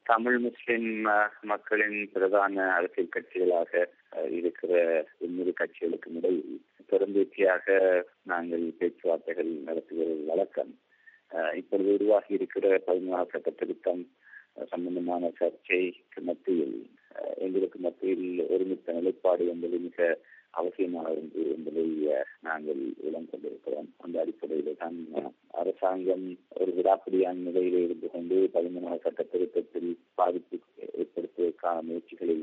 தமிழ் முஸ்லிம் மக்களின் பிரதான அரசியல் கட்சிகளாக இருக்கிற இன்னொரு கட்சிகளுக்கும் இடையில் பெரும்பேச்சியாக நாங்கள் பேச்சுவார்த்தைகள் நடத்துவது வழக்கம் இப்பொழுது உருவாகி இருக்கிற பதினாறு சட்ட திருத்தம் சம்பந்தமான சர்ச்சைக்கு மத்தியில் எங்களுக்கு மத்தியில் ஒருமித்த நிலைப்பாடு என்பது மிக அவசியமாக இருந்து என்பதை நாங்கள் இளம் கொண்டிருக்கிறோம் அந்த அடிப்படையில் தான் அரசாங்கம் ஒரு விடாப்பிடியான நிலையில இருந்து கொண்டு பதிமூணாவது சட்ட திருத்தத்தில் பாதிப்பு ஏற்படுத்துவதற்கான முயற்சிகளை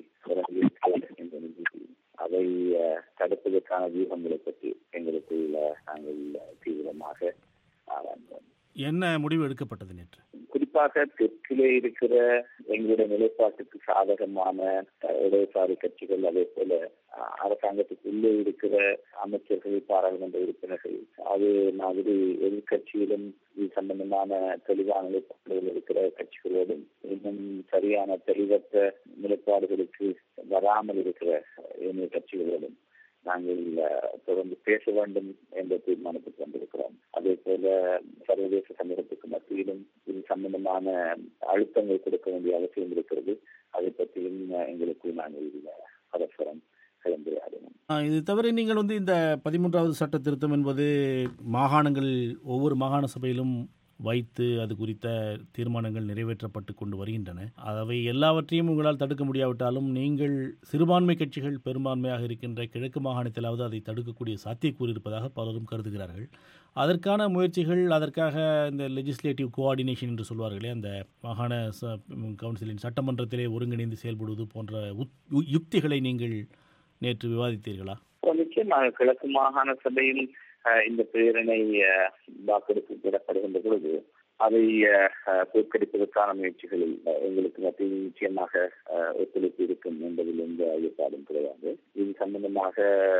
தொடங்கி அதை தடுப்பதற்கான வியூகங்களை பற்றி எங்களுக்குள்ள நாங்கள் தீவிரமாக ஆராய்ந்தோம் என்ன முடிவு எடுக்கப்பட்டது நேற்று குறிப்பாக தெற்கிலே இருக்கிற எங்களுடைய நிலைப்பாட்டுக்கு சாதகமான இடதுசாரி கட்சிகள் அதே போல அரசாங்கத்துக்கு உள்ளே இருக்கிற அமைச்சர்கள் பாராளுமன்ற உறுப்பினர்கள் அது மாதிரி எதிர்கட்சியிலும் இது சம்பந்தமான தெளிவான நிலைப்பாடுகள் இருக்கிற கட்சிகளோடும் இன்னும் சரியான தெளிவற்ற நிலைப்பாடுகளுக்கு வராமல் இருக்கிற இணைய கட்சிகளோடும் நாங்கள் தொடர்ந்து பேச வேண்டும் என்ற தீர்மானத்துக்கு வந்திருக்கிறோம் அதே போல சர்வதேச சமூகத்துக்கு மத்தியிலும் இது சம்பந்தமான அழுத்தங்கள் கொடுக்க வேண்டிய அவசியம் இருக்கிறது அதை பற்றியும் எங்களுக்கு நாங்கள் பரஸ்பரம் கலந்துரையாடினோம் இது தவிர நீங்கள் வந்து இந்த பதிமூன்றாவது சட்ட திருத்தம் என்பது மாகாணங்கள் ஒவ்வொரு மாகாண சபையிலும் வைத்து அது குறித்த தீர்மானங்கள் நிறைவேற்றப்பட்டு கொண்டு வருகின்றன அவை எல்லாவற்றையும் உங்களால் தடுக்க முடியாவிட்டாலும் நீங்கள் சிறுபான்மை கட்சிகள் பெரும்பான்மையாக இருக்கின்ற கிழக்கு மாகாணத்திலாவது அதை தடுக்கக்கூடிய சாத்தியக்கூறு இருப்பதாக பலரும் கருதுகிறார்கள் அதற்கான முயற்சிகள் அதற்காக இந்த லெஜிஸ்லேட்டிவ் கோஆர்டினேஷன் என்று சொல்வார்களே அந்த மாகாண கவுன்சிலின் சட்டமன்றத்திலே ஒருங்கிணைந்து செயல்படுவது போன்ற யுக்திகளை நீங்கள் நேற்று விவாதித்தீர்களா நிச்சயமாக கிழக்கு மாகாண சபையில் இந்த பிரேரணை வாக்கெடுப்பு விடப்படுகின்ற பொழுது அதை தோற்கடிப்பதற்கான முயற்சிகளில் எங்களுக்கு மத்தியில் நிச்சயமாக ஒத்துழைப்பு இருக்கும் என்பதில் எந்த ஐயப்பாடும் கிடையாது இது சம்பந்தமாக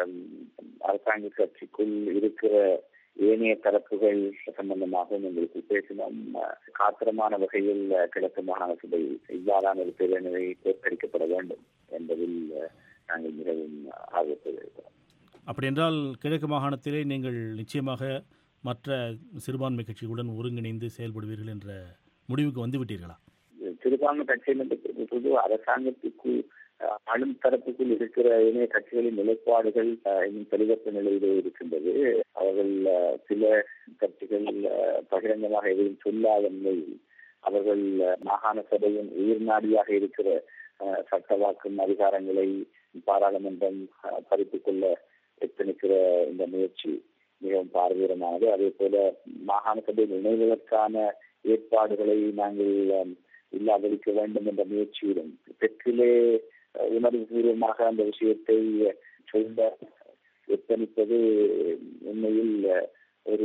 அரசாங்க கட்சிக்குள் இருக்கிற ஏனைய தரப்புகள் சம்பந்தமாகவும் எங்களுக்கு பேசினோம் காத்திரமான வகையில் கிழக்கு மாகாண சபையில் இவ்வாறான ஒரு பிரேரணை தோற்கடிக்கப்பட வேண்டும் என்பதில் நாங்கள் மிகவும் ஆர்வத்தில் இருக்கிறோம் அப்படி என்றால் கிழக்கு மாகாணத்திலே நீங்கள் நிச்சயமாக மற்ற சிறுபான்மை கட்சிகளுடன் ஒருங்கிணைந்து செயல்படுவீர்கள் என்ற முடிவுக்கு வந்து விட்டீர்களா சிறுபான்மை கட்சியில் பொழுது அரசாங்கத்துக்கு ஆளும் தரப்புக்குள் இருக்கிற இணைய கட்சிகளின் நிலைப்பாடுகள் இன்னும் தெளிவற்ற நிலையிலே இருக்கின்றது அவர்கள் சில கட்சிகள் பகிரங்கமாக எதையும் சொல்லாத நிலையில் அவர்கள் மாகாண சபையின் உயிர்நாடியாக இருக்கிற சட்டவாக்கும் அதிகாரங்களை பாராளுமன்றம் பறித்துக் கொள்ள எத்தனிக்கிற இந்த முயற்சி மிகவும் பார்வையமானது அதே போல மாகாண சபையில் இணைவதற்கான ஏற்பாடுகளை நாங்கள் இல்லாதளிக்க வேண்டும் என்ற முயற்சியிலும் தெற்கிலே உணர்வுபூர்வமாக அந்த விஷயத்தை சொல்ல எத்தனிப்பது உண்மையில் ஒரு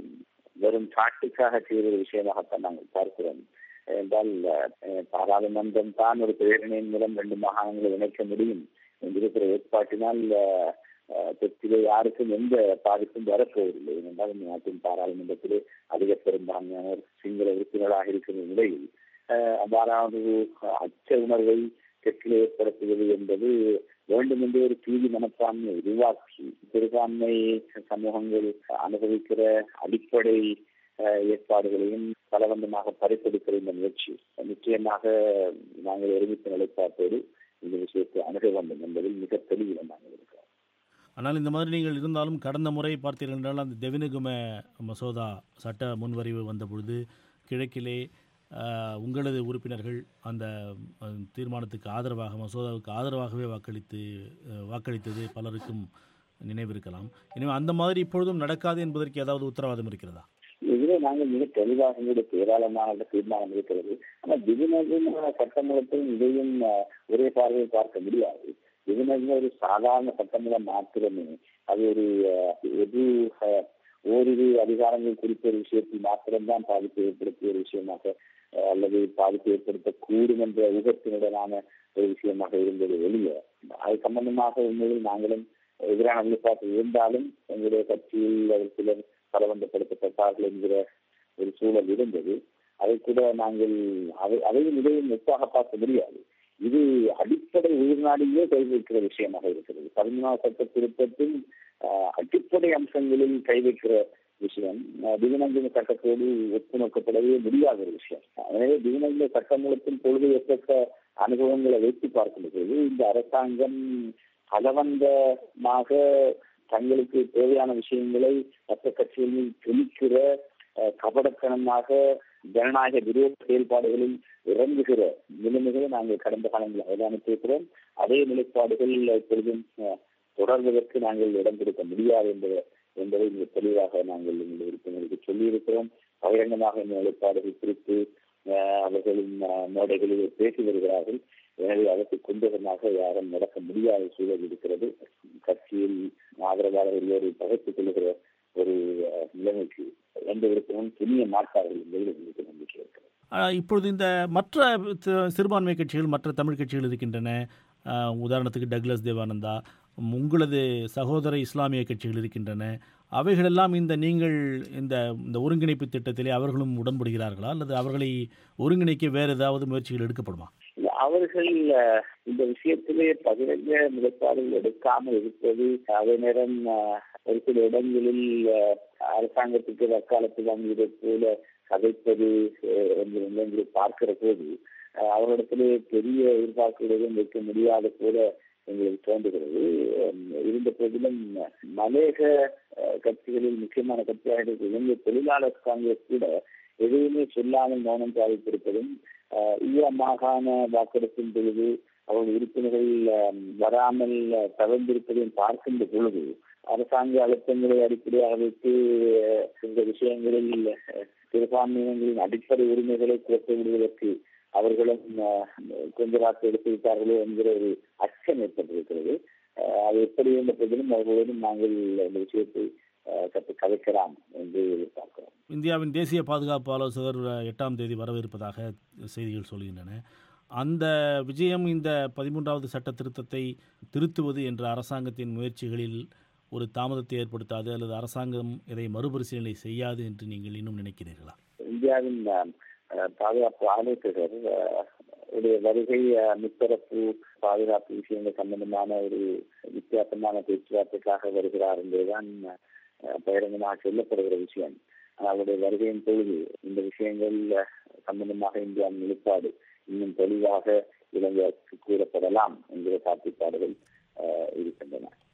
வெறும் சாட்டுக்காக செய்கிற விஷயமாகத்தான் நாங்கள் பார்க்கிறோம் என்றால் பாராளுமன்றம் தான் ஒரு பிரேரணையின் மூலம் ரெண்டு மாகாணங்களை இணைக்க முடியும் என்கிற ஏற்பாட்டினால் தெற்கிலே யாருக்கும் எந்த பாதிப்பும் வரப்போவதில்லை ஏனென்றால் நாட்டின் பாராளுமன்றத்திலே அதிக பெரும்பான்மையானவர் சிங்கள உறுப்பினராக இருக்கிற நிலையில் அவ்வாறான அச்ச உணர்வை தெற்கிலே ஏற்படுத்துவது என்பது வேண்டும் என்று ஒரு தீவி மனப்பான்மை உருவாக்கி சிறுபான்மை சமூகங்கள் அனுபவிக்கிற அடிப்படை ஏற்பாடுகளையும் பலவந்தமாக பறிப்பெடுக்கிற இந்த முயற்சி நிச்சயமாக நாங்கள் ஒருமித்த நிலைப்பாட்டோடு இந்த விஷயத்தை அணுக வேண்டும் என்பதில் மிக தெளிவில் நாங்கள் இருக்கிறோம் ஆனால் இந்த மாதிரி நீங்கள் இருந்தாலும் கடந்த முறை பார்த்தீர்கள் என்றால் அந்த தெவினகும மசோதா சட்ட முன்வரைவு வந்த பொழுது கிழக்கிலே உங்களது உறுப்பினர்கள் அந்த தீர்மானத்துக்கு ஆதரவாக மசோதாவுக்கு ஆதரவாகவே வாக்களித்து வாக்களித்தது பலருக்கும் நினைவிருக்கலாம் எனவே அந்த மாதிரி இப்பொழுதும் நடக்காது என்பதற்கு ஏதாவது உத்தரவாதம் இருக்கிறதா இதிலே நாங்கள் மிக தெளிவாக எங்களுடைய ஏராளமான தீர்மானம் இருக்கிறது ஆனால் தினகரமான சட்டமூலத்தையும் இதையும் ஒரே பார்வையில் பார்க்க முடியாது தினகர ஒரு சாதாரண சட்டமூலம் மாத்திரமே அது ஒரு எது ஓரிரு அதிகாரங்கள் குறித்த ஒரு விஷயத்தில் மாத்திரம்தான் பாதிப்பு ஏற்படுத்திய ஒரு விஷயமாக அல்லது பாதிப்பு ஏற்படுத்தக்கூடும் என்ற ஊகத்தினுடனான ஒரு விஷயமாக இருந்தது வெளியே அது சம்பந்தமாக உண்மையில் நாங்களும் எதிரான நிலைப்பாட்டு இருந்தாலும் எங்களுடைய கட்சியில் சிலர் பலவந்தப்படுத்தப்பட்டார்கள் என்கிற ஒரு சூழல் இருந்தது அதை கூட நாங்கள் அதை அதையும் இதையும் ஒப்பாக பார்க்க முடியாது இது அடிப்படை உயிர்நாடியே கை வைக்கிற விஷயமாக இருக்கிறது பதிமூணாவது சட்ட திருத்தத்தில் அடிப்படை அம்சங்களில் கை வைக்கிற விஷயம் திவினந்தின சட்டத்தோடு ஒப்புநோக்கப்படவே முடியாத ஒரு விஷயம் எனவே திவினந்த சட்டமூலத்தின் கொள்கையற்ற அனுபவங்களை வைத்து பார்க்கும்போது இந்த அரசாங்கம் பலவந்தமாக தங்களுக்கு தேவையான விஷயங்களை மற்ற கட்சிகளில் திணிக்கிற கபடத்தனமாக ஜனநாயக விரோத செயல்பாடுகளில் இறங்குகிற நிலைமைகளை நாங்கள் கடந்த காலங்களில் அவதானித்திருக்கிறோம் அதே நிலைப்பாடுகள் இப்பொழுதும் தொடர்வதற்கு நாங்கள் இடம் கொடுக்க முடியாது என்ற என்பதை மிக தெளிவாக நாங்கள் எங்கள் உறுப்பினருக்கு சொல்லியிருக்கிறோம் பகிரங்கமாக இந்த நிலைப்பாடுகள் குறித்து அவர்களின் மேடைகளில் பேசி வருகிறார்கள் எனவே அதற்கு குந்தகமாக யாரும் நடக்க முடியாத சூழல் இருக்கிறது கட்சியில் ஆதரவாளர்கள் ஒரு பகைத்துக் கொள்ளுகிற ஒரு நிலைமைக்கு எந்த விருப்பமும் துணிய மாட்டார்கள் என்பதில் எங்களுக்கு நம்பிக்கை இருக்கிறது இப்பொழுது இந்த மற்ற சிறுபான்மை கட்சிகள் மற்ற தமிழ் கட்சிகள் இருக்கின்றன உதாரணத்துக்கு டக்ளஸ் தேவானந்தா உங்களது சகோதர இஸ்லாமிய கட்சிகள் இருக்கின்றன அவைகளெல்லாம் இந்த நீங்கள் இந்த இந்த ஒருங்கிணைப்பு திட்டத்திலே அவர்களும் உடன்படுகிறார்களா அல்லது அவர்களை ஒருங்கிணைக்க வேறு ஏதாவது முயற்சிகள் எடுக்கப்படுமா அவர்கள் இந்த விஷயத்திலே பகிரங்க நிலைப்பாடுகள் எடுக்காமல் இருப்பது அதே நேரம் ஒரு சில இடங்களில் அரசாங்கத்துக்கு வக்காலத்து வாங்குவதை போல கதைப்பது என்று பார்க்கிற போது அவரிடத்திலே பெரிய எதிர்பார்ப்புகளும் வைக்க முடியாத போல எங்களுக்கு தோன்றுகிறது இருந்த போதிலும் மலேக கட்சிகளில் முக்கியமான கட்சியாக இலங்கை தொழிலாளர் காங்கிரஸ் கூட எதுவுமே சொல்லாமல் மௌனம் சாதித்திருப்பதும் ஈர மாகாண வாக்கெடுப்பின் பொழுது அவர்கள் உறுப்பினர்கள் வராமல் தவிர்ந்திருப்பதையும் பார்க்கின்ற பொழுது அரசாங்க அழுத்தங்களை அடிப்படையாக வைத்து இந்த விஷயங்களில் சிறுபான்மையினர்களின் அடிப்படை உரிமைகளை குறைத்து விடுவதற்கு அவர்களும் கொஞ்ச நாட்கள் எடுத்து விட்டார்களோ என்கிற ஒரு அச்சம் ஏற்பட்டிருக்கிறது அது எப்படி இருந்த போதிலும் அவர்களுடன் நாங்கள் இந்த விஷயத்தை கற்று கதைக்கலாம் என்று எதிர்பார்க்கிறோம் இந்தியாவின் தேசிய பாதுகாப்பு ஆலோசகர் எட்டாம் தேதி வரவிருப்பதாக செய்திகள் சொல்கின்றன அந்த விஜயம் இந்த பதிமூன்றாவது சட்ட திருத்தத்தை திருத்துவது என்ற அரசாங்கத்தின் முயற்சிகளில் ஒரு தாமதத்தை ஏற்படுத்தாது அல்லது அரசாங்கம் இதை மறுபரிசீலனை செய்யாது என்று நீங்கள் இன்னும் நினைக்கிறீர்களா இந்தியாவின் பாதுகாப்பு ஆலோசகர் உடைய வருகை முத்தரப்பு பாதுகாப்பு விஷயங்கள் சம்பந்தமான ஒரு வித்தியாசமான பேச்சுவார்த்தைக்காக வருகிறார் என்பதுதான் பகிரங்கமாக சொல்லப்படுகிற விஷயம் அவருடைய வருகையின் பொழுது இந்த விஷயங்கள் சம்பந்தமாக இந்தியாவின் நிலைப்பாடு இன்னும் தெளிவாக இலங்கைக்கு கூறப்படலாம் என்கிற சாத்தியப்பாடுகள் இருக்கின்றன